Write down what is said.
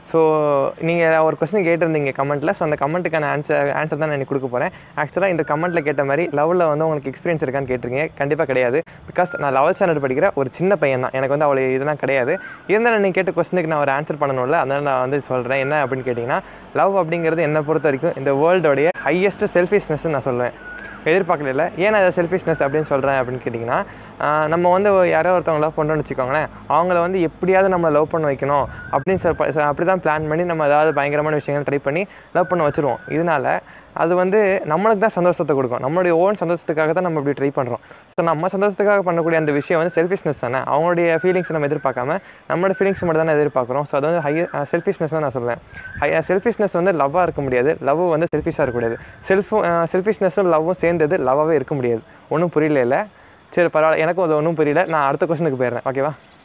so நீங்கள் ஒரு question கேட்டிருந்தீங்க கமெண்ட்டில் ஸோ அந்த கமெண்ட்டுக்கான ஆன்சர் ஆன்சர் தான் நான் இன்னைக்கு கொடுக்க போகிறேன் ஆக்சுவலாக இந்த கமெண்ட்டில் கேட்ட மாதிரி லவ்வில் வந்து உங்களுக்கு எக்ஸ்பீரியன்ஸ் இருக்கான்னு கேட்டிருக்கீங்க கண்டிப்பாக கிடையாது பிகாஸ் நான் லெவல்த் ஸ்டாண்டர்ட் படிக்கிற ஒரு சின்ன பையன் தான் எனக்கு வந்து அவ்வளோ இதெல்லாம் கிடையாது இருந்தாலும் நீங்கள் கேட்ட கொஸ்டினுக்கு நான் ஒரு ஆன்சர் பண்ணணும்ல அதனால் நான் வந்து சொல்கிறேன் என்ன அப்படின்னு கேட்டிங்கன்னா லவ் அப்படிங்கிறது என்னை பொறுத்த வரைக்கும் இந்த வேர்ல்டோடைய ஹையஸ்ட் செல்ஃபிஷ்னஸ் நான் சொல்லுவேன் எதிர்பார்க்கல ஏன் நான் செல்ஃபிஷ்னஸ் அப்படின்னு சொல்கிறேன் அப்படின்னு கேட்டிங்கன்னா ஆஹ் நம்ம வந்து யாரோ ஒருத்தவங்க லவ் பண்ணுறோம்னு வச்சுக்கோங்களேன் அவங்கள வந்து எப்படியாவது நம்ம லவ் பண்ண வைக்கணும் அப்படின்னு சொல் ப- அப்படி தான் பிளான் பண்ணி நம்ம ஏதாவது பயங்கரமான விஷயங்கள் ட்ரை பண்ணி லவ் பண்ண வச்சுருவோம் இதனால அது வந்து நம்மளுக்கு தான் சந்தோஷத்தை கொடுக்கும் நம்மளுடைய ஓன் சந்தோஷத்துக்காக தான் நம்ம இப்படி ட்ரை பண்ணுறோம் ஸோ நம்ம சந்தோஷத்துக்காக பண்ணக்கூடிய அந்த விஷயம் வந்து செல்ஃபிஷ்னஸ் தானே அவங்களுடைய ஃபீலிங்ஸ் நம்ம எதிர்பார்க்காம நம்மளோட ஃபீலிங்ஸ் மட்டும் தானே எதிர்பார்க்குறோம் ஸோ அது வந்து ஹை செல்ஃபிஷ்னஸ் தான் நான் சொல்லுவேன் ஹை செல்ஃபிஷ்னஸ் வந்து லவ்வாக இருக்க முடியாது லவ் வந்து செல்ஃபிஷாக இருக்கக்கூடாது செல்ஃபும் செல்ஃபிஷ்னஸும் லவ்வும் சேர்ந்தது லவ்வாகவே இருக்க முடியாது ஒன்றும் புரியல இல்லை சரி பரவாயில்ல எனக்கும் அது ஒன்றும் புரியல நான் அடுத்த கொஸ்டினுக்கு போயிடுறேன் ஓகேவா